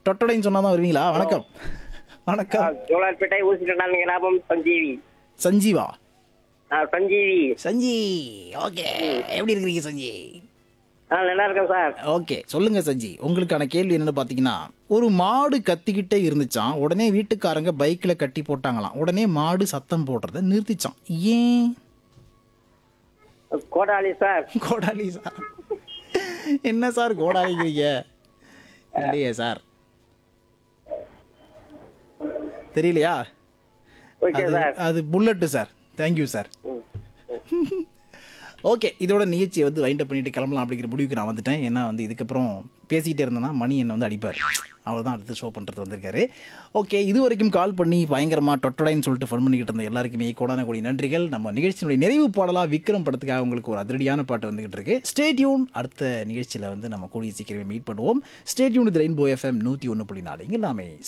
டொட்டடைன்னு சொன்னா தான் வருவீங்களா வணக்கம் வணக்கம் ஜோலார்பேட்டை ஊசிட்டா கிராமம் சஞ்சீவி சஞ்சீவா ஆ சஞ்சீவி சஞ்சி ஓகே எப்படி இருக்கிறீங்க சஞ்சி ஆ நல்லா இருக்கேன் சார் ஓகே சொல்லுங்க சஞ்சி உங்களுக்கான கேள்வி என்னன்னு பார்த்தீங்கன்னா ஒரு மாடு கத்திக்கிட்டே இருந்துச்சான் உடனே வீட்டுக்காரங்க பைக்கில் கட்டி போட்டாங்களாம் உடனே மாடு சத்தம் போடுறத நிறுத்திச்சான் ஏன் கோடாலி சார் கோடாலி சார் என்ன சார் கோடாலிக்கிறீங்க இல்லையே சார் தெரியலையா ஓகே அது சார் அது bullet sir thank you sir okay இதோட நிகழ்ச்சியை வந்து வைண்ட் அப் பண்ணிட்டு கிளம்பலாம் அப்படிங்கிற முடிவுக்கு நான் வந்துட்டேன் ஏன்னா வந்து இதுக்கப்புறம் பேசிக்கிட்டே இருந்தேன்னா மணி என்னை வந்து அடிப்பார் அவர் தான் அடுத்து ஷோ பண்ணுறது வந்திருக்காரு ஓகே இது வரைக்கும் கால் பண்ணி பயங்கரமாக டொட்டடைன்னு சொல்லிட்டு ஃபன் பண்ணிக்கிட்டு இருந்த எல்லாருக்குமே கோடான கோடி நன்றிகள் நம்ம நிகழ்ச்சியினுடைய நிறைவு பாடலாக விக்ரம் படத்துக்காக உங்களுக்கு ஒரு அதிரடியான பாட்டு வந்துகிட்டு இருக்கு ஸ்டேட்யூன் அடுத்த நிகழ்ச்சியில் வந்து நம்ம கூடிய சீக்கிரமே மீட் பண்ணுவோம் ஸ்டேட்யூன் இது ரெயின்போ எஃப்எம் நூற்றி ஒன்று புள்ளி நாலு இங்கே எல்லாமே